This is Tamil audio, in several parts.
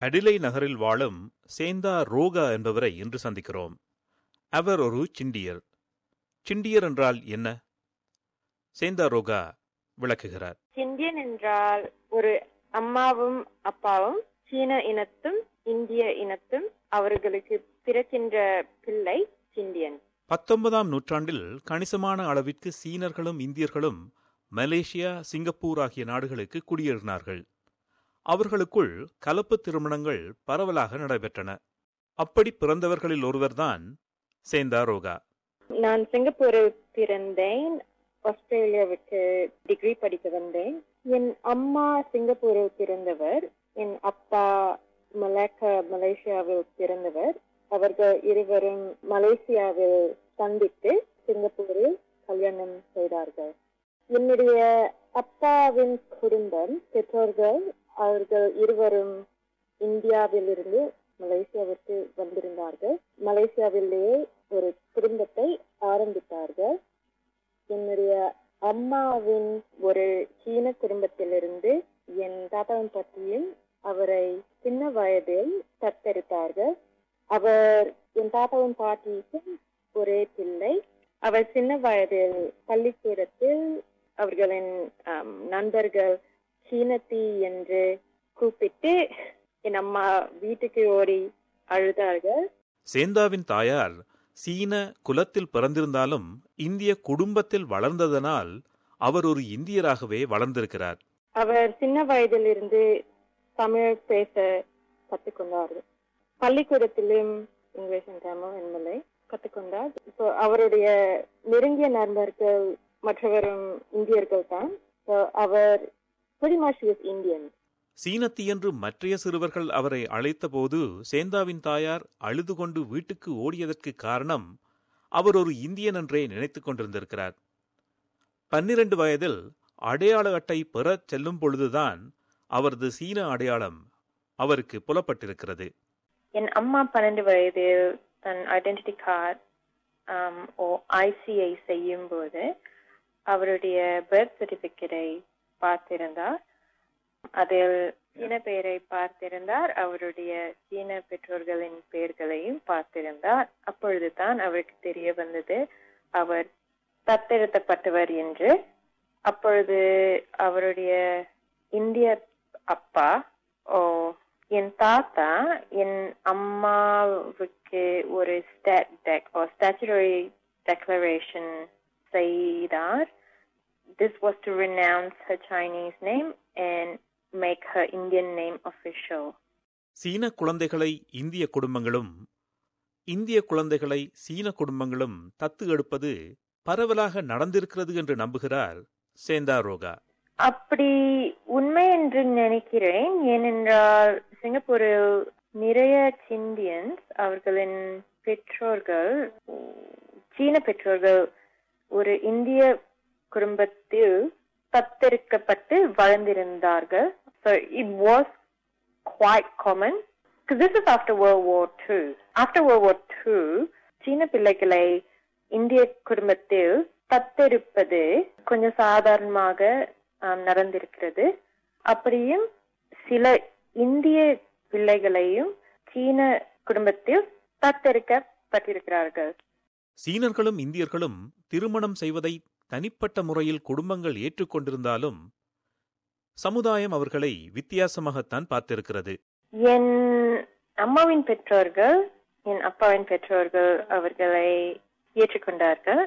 அடிலை நகரில் வாழும் சேந்தா ரோகா என்பவரை இன்று சந்திக்கிறோம் அவர் ஒரு சிண்டியர் சிண்டியர் என்றால் என்ன சேந்தா ரோகா விளக்குகிறார் சிந்தியன் என்றால் ஒரு அம்மாவும் அப்பாவும் சீன இனத்தும் இந்திய இனத்தும் அவர்களுக்கு பிறக்கின்ற பிள்ளை சிந்தியன் பத்தொன்பதாம் நூற்றாண்டில் கணிசமான அளவிற்கு சீனர்களும் இந்தியர்களும் மலேசியா சிங்கப்பூர் ஆகிய நாடுகளுக்கு குடியேறினார்கள் அவர்களுக்குள் கலப்பு திருமணங்கள் பரவலாக நடைபெற்றன அப்படி பிறந்தவர்களில் ஒருவர்தான் சேந்தா ரோகா நான் சிங்கப்பூரில் பிறந்தேன் ஆஸ்திரேலியாவுக்கு டிகிரி படிக்க வந்தேன் என் அம்மா சிங்கப்பூரில் பிறந்தவர் என் அப்பா மலாக்கா மலேசியாவில் பிறந்தவர் அவர்கள் இருவரும் மலேசியாவில் சந்தித்து சிங்கப்பூரில் கல்யாணம் செய்தார்கள் என்னுடைய அப்பாவின் குடும்பம் பெற்றோர்கள் அவர்கள் இருவரும் இந்தியாவிலிருந்து மலேசியாவிற்கு வந்திருந்தார்கள் மலேசியாவிலேயே ஒரு குடும்பத்தை ஆரம்பித்தார்கள் என்னுடைய அம்மாவின் ஒரு சீன குடும்பத்திலிருந்து என் தாத்தாவின் பற்றியும் அவரை சின்ன வயதில் தத்தெடுத்தார்கள் அவர் என் தாத்தாவின் பாட்டிக்கும் ஒரே பிள்ளை அவர் சின்ன வயதில் பள்ளிக்கூடத்தில் அவர்களின் ஆம், நண்பர்கள் சீனத்தி என்று கூப்பிட்டு என் அம்மா வீட்டுக்கு ஓடி அழுதார்கள் சேந்தாவின் தாயார் சீன குலத்தில் பிறந்திருந்தாலும் இந்திய குடும்பத்தில் வளர்ந்ததனால் அவர் ஒரு இந்தியராகவே வளர்ந்திருக்கிறார் அவர் சின்ன வயதிலிருந்து தமிழ் பேச கற்றுக்கொண்டார் பள்ளிக்கூடத்திலும் இங்கிலீஷ் and தமிழ் என்பதை கற்றுக்கொண்டார் இப்போ அவருடைய நெருங்கிய நண்பர்கள் மற்றவரும் இந்தியர்கள் தான் So, our pretty much was Indian. சீனத்தி என்று மற்றைய சிறுவர்கள் அவரை அழைத்தபோது சேந்தாவின் தாயார் அழுது கொண்டு வீட்டுக்கு ஓடியதற்கு காரணம் அவர் ஒரு இந்தியன் என்றே நினைத்துக் கொண்டிருந்திருக்கிறார் பன்னிரண்டு வயதில் அடையாள அட்டை பெறச் செல்லும் பொழுதுதான் அவரது சீன அடையாளம் அவருக்கு புலப்பட்டிருக்கிறது என் அம்மா பன்னெண்டு வயதில் தன் ஐடென்டிட்டி கார்டு ஓ ஐசிஐ செய்யும் போது அவருடைய பர்த் சர்டிபிகேட்டை பார்த்திருந்தார் அதில் சீன பெயரை பார்த்திருந்தார் அவருடைய சீன பெற்றோர்களின் பெயர்களையும் பார்த்திருந்தார் அப்பொழுது தான் அவருக்கு தெரிய வந்தது அவர் தத்தெடுத்தப்பட்டவர் என்று அப்பொழுது அவருடைய இந்திய அப்பா ஓ என் தாத்தா என் அம்மாவுக்கு ஒரு stat dec oh statutory declaration செய்தார் this was to renounce her Chinese name and make her Indian name official. சீன குழந்தைகளை இந்திய குடும்பங்களும் இந்திய குழந்தைகளை சீன குடும்பங்களும் தத்து எடுப்பது பரவலாக நடந்திருக்கிறது என்று நம்புகிறார் சேந்தா ரோகா அப்படி உண்மை என்று நினைக்கிறேன் ஏனென்றால் சிங்கப்பூரில் நிறைய சிந்தியன்ஸ் அவர்களின் பெற்றோர்கள் சீன பெற்றோர்கள் ஒரு இந்திய குடும்பத்தில் தத்தெடுக்கப்பட்டு வளர்ந்திருந்தார்கள் So it was quite common because this is after World War II. After World War II, சீன பிள்ளைகளை இந்திய குடும்பத்தில் தத்தெடுப்பது கொஞ்சம் சாதாரணமாக ஆம், நடந்திருக்கிறது அப்படியும் சில இந்திய பிள்ளைகளையும் சீன குடும்பத்தில் தத்தெடுக்கப்பட்டிருக்கிறார்கள் சீனர்களும் இந்தியர்களும் திருமணம் செய்வதை தனிப்பட்ட முறையில் குடும்பங்கள் ஏற்றுக்கொண்டிருந்தாலும் சமுதாயம் அவர்களை வித்தியாசமாகத்தான் பார்த்திருக்கிறது என் அம்மாவின் பெற்றோர்கள் என் அப்பாவின் பெற்றோர்கள் அவர்களை ஏற்றுக்கொண்டார்கள்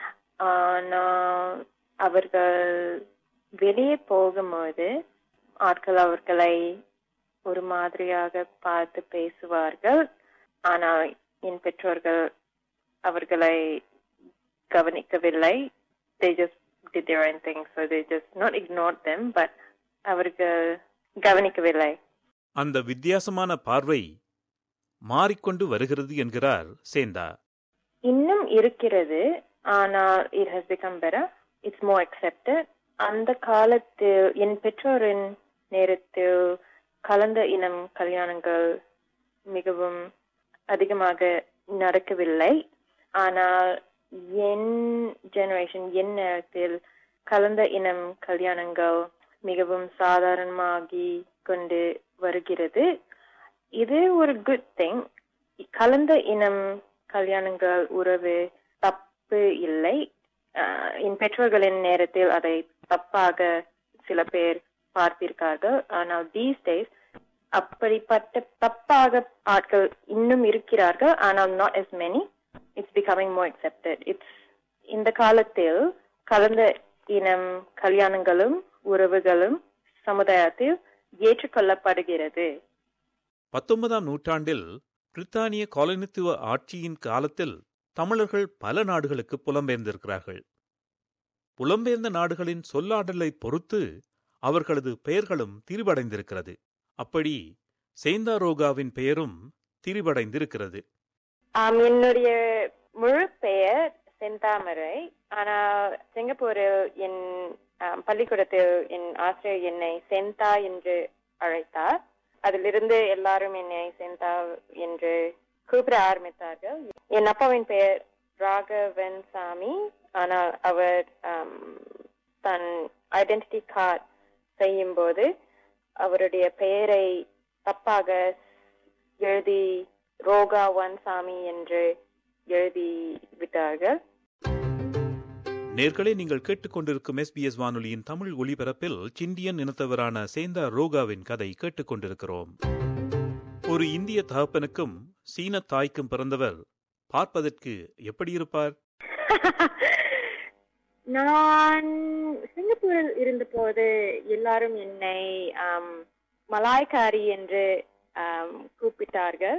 ஆனால் அவர்கள் வெளியே போகும்போது ஆட்கள் அவர்களை ஒரு மாதிரியாக பார்த்து பேசுவார்கள் ஆனால் என் பெற்றோர்கள் அவர்களை கவனிக்கவில்லை they just did their own thing so they just not ignored them but அவர்கள் கவனிக்கவில்லை அந்த வித்தியாசமான பார்வை மாறிக்கொண்டு வருகிறது என்கிறார் சேந்தா இன்னும் இருக்கிறது ஆனால் it has become better it's more accepted அந்த காலத்தில் என் பெற்றோரின் நேரத்தில் கலந்த இனம் கல்யாணங்கள் மிகவும் அதிகமாக நடக்கவில்லை ஆனால் என் ஜெனரேஷன் என் நேரத்தில் கலந்த இனம் கல்யாணங்கள் மிகவும் சாதாரணமாகி கொண்டு வருகிறது இது ஒரு குட் திங் கலந்த இனம் கல்யாணங்கள் உறவு தப்பு இல்லை ஆஹ் என் பெற்றோர்களின் நேரத்தில் அதை தப்பாக சில பேர் பார்த்திருக்கார்கள் ஆனால் தீஸ் டேஸ் அப்படிப்பட்ட தப்பாக ஆட்கள் இன்னும் இருக்கிறார்கள் ஆனால் not as many it's becoming more accepted it's இந்த காலத்தில் கலந்த இனம் கல்யாணங்களும் உறவுகளும் சமுதாயத்தில் ஏற்றுக்கொள்ளப்படுகிறது பத்தொன்பதாம் நூற்றாண்டில் பிரித்தானிய காலனித்துவ ஆட்சியின் காலத்தில் தமிழர்கள் பல நாடுகளுக்கு புலம்பெயர்ந்திருக்கிறார்கள் புலம்பெயர்ந்த நாடுகளின் சொல்லாடலை பொறுத்து அவர்களது பெயர்களும் திரிவடைந்திருக்கிறது அப்படி சேந்தாரோகாவின் பெயரும் திரிவடைந்திருக்கிறது ஆம் என்னுடைய முழு பெயர் செந்தாமரை ஆனால் சிங்கப்பூரில் என் ஆம், பள்ளிக்கூடத்தில் என் ஆசிரியர் என்னை செந்தா என்று அழைத்தார் அதிலிருந்து எல்லாரும் என்னை செந்தா என்று கூப்பிட ஆரம்பித்தார்கள் என் அப்பாவின் பெயர் ராகவன் சாமி ஆனால் அவர் ஆம், தன் ஐடென்டிட்டி கார்டு செய்யும் போது அவருடைய பெயரை தப்பாக எழுதி ரோகாவன் சாமி என்று எழுதி விட்டார்கள் நேர்களே நீங்கள் கேட்டுக்கொண்டிருக்கும் எஸ்பிஎஸ் வானொலியின் தமிழ் ஒலிபரப்பில் சிண்டியன் இனத்தவரான சேந்தா ரோகாவின் கதை கேட்டுக்கொண்டிருக்கிறோம் ஒரு இந்திய தகப்பனுக்கும் சீன தாய்க்கும் பிறந்தவர் பார்ப்பதற்கு எப்படி இருப்பார் நான் சிங்கப்பூரில் இருந்தபோது எல்லாரும் என்னை ஆம், மலாய்க்காரி என்று ஆம், கூப்பிட்டார்கள்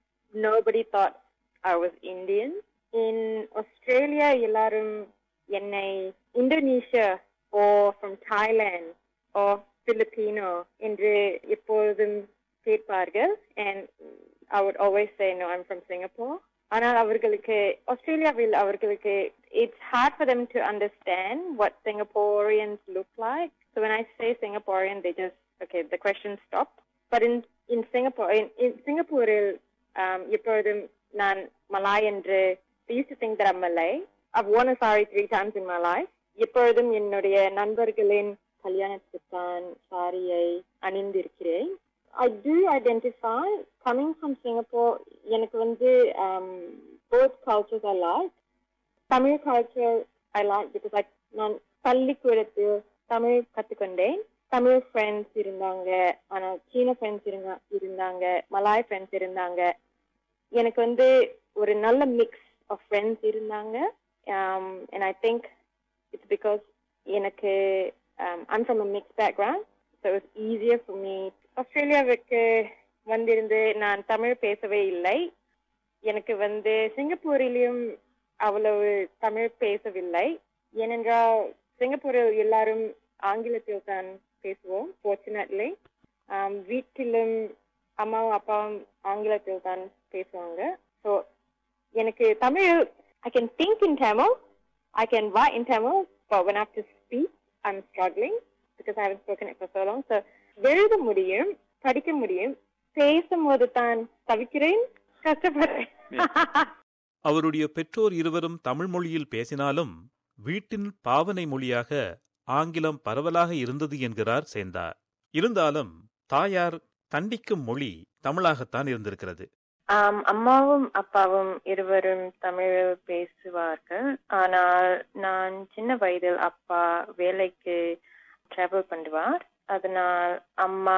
nobody thought I was Indian. In Australia, எல்லாரும் என்னை Indonesia or from Thailand or Filipino என்று எப்பொழுதும் கேட்பார்கள் and I would always say no I'm from Singapore ஆனால் அவர்களுக்கு ஆஸ்திரேலியாவில் அவர்களுக்கு it's hard for them to understand what Singaporeans look like so when I say Singaporean they just okay the question stopped but in in Singapore in, in Singaporeல் um, எப்பொழுதும் நான் மலாய் என்று they used to think that I'm Malay I've worn a sari three times in my life எப்பொழுதும் என்னுடைய நண்பர்களின் கல்யாணத்துக்கான் சாரியை அணிந்திருக்கிறேன் I do identify coming from Singapore எனக்கு வந்து um, both cultures I like Tamil culture I like because I நான் பள்ளிக்கூடத்தில் தமிழ் கத்துக்கொண்டேன் தமிழ் ஃப்ரெண்ட்ஸ் இருந்தாங்க ஆனா சீன ஃப்ரெண்ட்ஸ் இருந்தா இருந்தாங்க மலாய் ஃப்ரெண்ட்ஸ் இருந்தாங்க எனக்கு வந்து ஒரு நல்ல மிக்ஸ் ஆஃப் ஃப்ரெண்ட்ஸ் இருந்தாங்க um, and I think it's because எனக்கு um, I'm from a mixed background so it was easier for me ஆஸ்திரேலியாவுக்கு வந்திருந்து நான் தமிழ் பேசவே இல்லை எனக்கு வந்து சிங்கப்பூரிலும் அவ்வளவு தமிழ் பேசவில்லை ஏனென்றால் சிங்கப்பூரில் எல்லாரும் ஆங்கிலத்தில் தான் பேசுவோம் fortunately um, வீட்டிலும் அம்மாவும் அப்பாவும் ஆங்கிலத்தில் தான் பேசுவாங்க ஸோ எனக்கு Tamil I can think in Tamil, I can write in Tamil, but when I have to speak, I'm struggling because I haven't spoken it for so long. So எழுத முடியும் படிக்க முடியும் பேசும்போது தான் தவிக்கிறேன் கஷ்டப்படுறேன் அவருடைய பெற்றோர் இருவரும் தமிழ் மொழியில் பேசினாலும் வீட்டின் பாவனை மொழியாக ஆங்கிலம் பரவலாக இருந்தது என்கிறார் சேந்தார் இருந்தாலும் தாயார் தண்டிக்கும் மொழி தமிழாகத்தான் இருந்திருக்கிறது ஆம், அம்மாவும் அப்பாவும் இருவரும் தமிழில் பேசுவார்கள் ஆனால் நான் சின்ன வயதில் அப்பா வேலைக்கு டிராவல் பண்ணுவார் அதனால் அம்மா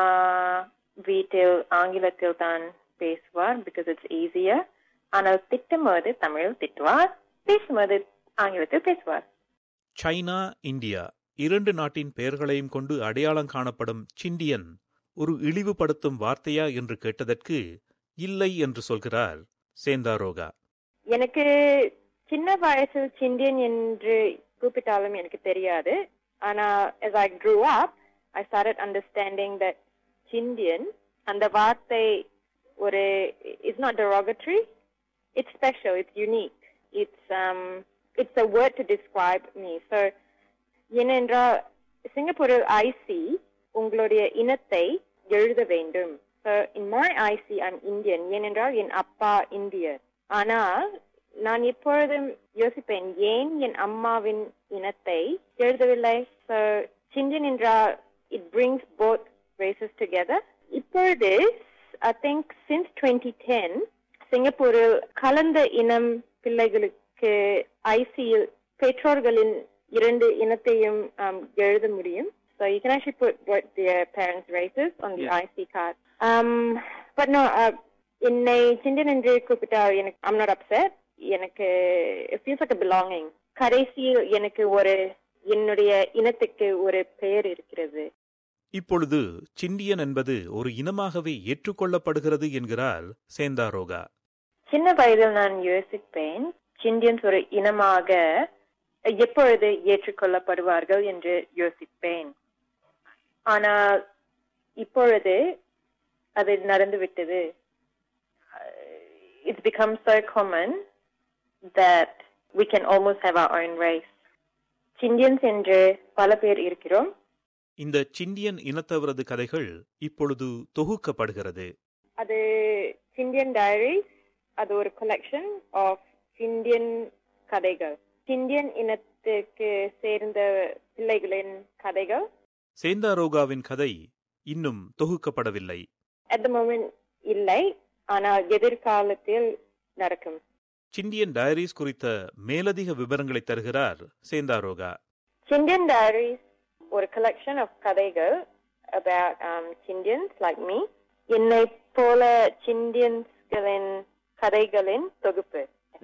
வீட்டில் ஆங்கிலத்தில் தான் பேசுவார் பிகாஸ் இட்ஸ் ஈஸியர் ஆனால் திட்டும்போது தமிழில் திட்டுவார் பேசும்போது ஆங்கிலத்தில் பேசுவார் சைனா இந்தியா இரண்டு நாட்டின் பெயர்களையும் கொண்டு அடையாளம் காணப்படும் சிண்டியன் ஒரு இழிவுபடுத்தும் வார்த்தையா என்று கேட்டதற்கு இல்லை என்று சொல்கிறார் சேந்தாரோகா எனக்கு சின்ன வயசில் சிண்டியன் என்று கூப்பிட்டாலும் எனக்கு தெரியாது ஆனா as I grew up I started understanding that Chindian அந்த வார்த்தை ஒரு it's not derogatory it's special it's unique it's um it's a word to describe me so ஏனென்றால் சிங்கப்பூரில் ஐசி உங்களுடைய இனத்தை எழுத வேண்டும் so in my IC I'm Indian ஏனென்றால் என் அப்பா இந்தியர் ஆனால் நான் எப்பொழுதும் யோசிப்பேன் ஏன் என் அம்மாவின் இனத்தை எழுதவில்லை so சிந்தியன் என்றால் it brings both races together இப்பொழுது I think since 2010, சிங்கப்பூரில் கலந்த இனம் பிள்ளைகளுக்கு ஐசியில் பெற்றோர்களின் இரண்டு இனத்தையும் um, எழுத முடியும். So you can actually put what their parents' races on the Yeah. IC card. Um, but no, uh, என்னை சிந்தன் என்று கூப்பிட்டால் எனக்கு I'm not upset. எனக்கு it feels like a belonging. கடைசியில் எனக்கு ஒரு என்னுடைய இனத்துக்கு ஒரு பெயர் இருக்கிறது இப்பொழுது சிண்டியன் என்பது ஒரு இனமாகவே ஏற்றுக்கொள்ளப்படுகிறது என்கிறார் சேந்தாரோகா சின்ன வயதில் நான் யோசிப்பேன் சிண்டியன்ஸ் ஒரு இனமாக எப்பொழுது ஏற்றுக்கொள்ளப்படுவார்கள் என்று யோசிப்பேன் ஆனால் இப்பொழுது அது நடந்துவிட்டது it's become so common that we can almost have our own race Chindians என்று பல பேர் இருக்கிறோம் இந்த சிண்டியன் இனத்தவரது கதைகள் இப்பொழுது தொகுக்கப்படுகிறது அது சிண்டியன் டைரிஸ் அது ஒரு கலெக்ஷன் ஆஃப் சிண்டியன் கதைகள் சிண்டியன் இனத்துக்கு சேர்ந்த பிள்ளைகளின் கதைகள் சேந்தாரோகாவின் கதை இன்னும் தொகுக்கப்படவில்லை அட் த மோமெண்ட் இல்லை ஆனால் எதிர்காலத்தில் நடக்கும் சிண்டியன் டயரிஸ் குறித்த மேலதிக விவரங்களை தருகிறார் சேந்தாரோகா சிண்டியன் டைரிஸ் ஒரு கலெக்ஷன் ஆஃப் கதைகள் about um, Chindians like me என்னை போல சிண்டியன்ஸ்களின் கதைகளின் தொகுப்பு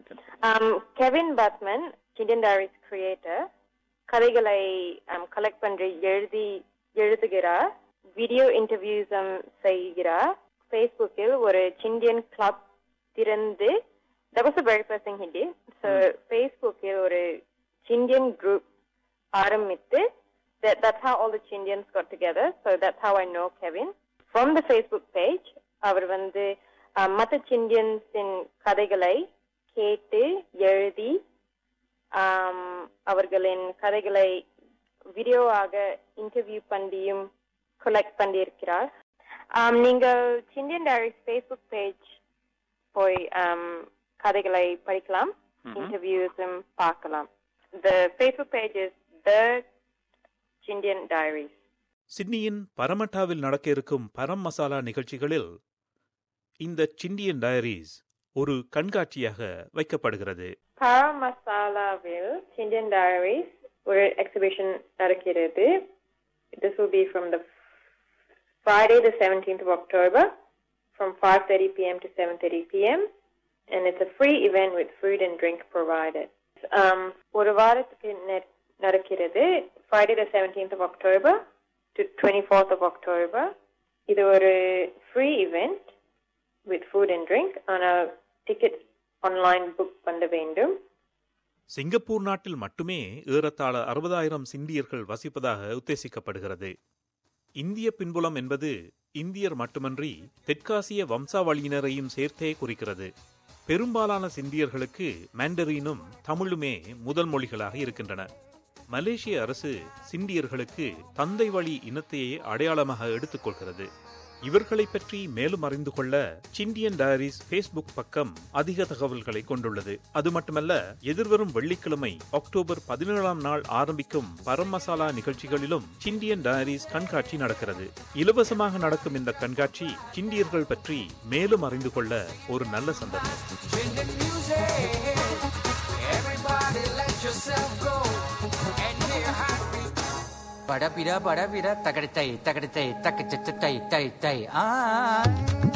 Kevin Bathman Chindian diaries creator கதைகளை கலெக்ட் பண்ற எழுதி எழுதுகிறார் வீடியோ இன்டர்வியூஸும் செய்கிறார் ஃபேஸ்புக்கில் ஒரு சிண்டியன் கிளப் திறந்து that was the very first thing he did. So ஃபேஸ்புக்கில் ஒரு சிண்டியன் குரூப் ஆரம்பித்து that that's how all the Chindians got together. So that's how I know Kevin. From the Facebook page, அவர் வந்து அஹ், மத்த சிண்டியன்ஸின் கதைகளை கேட்டு எழுதி ஆம், அவர்களின் கதைகளை வீடியோவாக இன்டர்வியூ பண்ணியும் கலெக்ட் பண்ணியிருக்கிறார் ஆம், நீங்கள் சிண்டியன் டைரிஸ் ஃபேஸ்புக் பேஜ் போய் ஆம், கதைகளை படிக்கலாம் இன்டர்வியூஸும் பார்க்கலாம் The Facebook page is The Chindian Diaries. சிட்னியின் பரமட்டாவில் நடக்க இருக்கும் பரம் மசாலா நிகழ்ச்சிகளில் இந்த சிண்டியன் டயரிஸ் ஒரு கண்காட்சியாக வைக்கப்படுகிறது Paramasalaவில் Chindian Diaries ஒரு எக்ஸிபிஷன் நடக்கிறது This will be from the Friday the 17th of October from 5.30 p.m. to 7.30 p.m. and it's a free event with food and drink provided. Um, ஒரு வாரத்துக்கு நெ- நடக்கிறது Friday the 17th of October to 24th of October. இது ஒரு free event with food and drink ஆனால் tickets online book பண்ண வேண்டும் சிங்கப்பூர் நாட்டில் மட்டுமே ஏறத்தாழ அறுபதாயிரம் சிந்தியர்கள் வசிப்பதாக உத்தேசிக்கப்படுகிறது இந்திய பின்புலம் என்பது இந்தியர் மட்டுமன்றி தெற்காசிய வம்சாவளியினரையும் சேர்த்தே குறிக்கிறது பெரும்பாலான சிந்தியர்களுக்கு மாண்டரீனும் தமிழுமே முதல் மொழிகளாக இருக்கின்றன மலேசிய அரசு சிண்டியர்களுக்கு தந்தை வழி இனத்தையே அடையாளமாக எடுத்துக்கொள்கிறது இவர்களை பற்றி மேலும் அறிந்து கொள்ள சிண்டியன் டயரிஸ் ஃபேஸ்புக் பக்கம் அதிக தகவல்களை கொண்டுள்ளது அது மட்டுமல்ல எதிர்வரும் வெள்ளிக்கிழமை அக்டோபர் பதினேழாம் நாள் ஆரம்பிக்கும் பரம் மசாலா நிகழ்ச்சிகளிலும் சிண்டியன் டயரிஸ் கண்காட்சி நடக்கிறது இலவசமாக நடக்கும் இந்த கண்காட்சி சிண்டியர்கள் பற்றி மேலும் அறிந்து கொள்ள ஒரு நல்ல சந்தர்ப்பம் Chindian music. Everybody let yourself go and hear heartbeat. படபிட படபிட தகடத்தை தகடத்தை தக்கச்சத்தை Thai Thai ah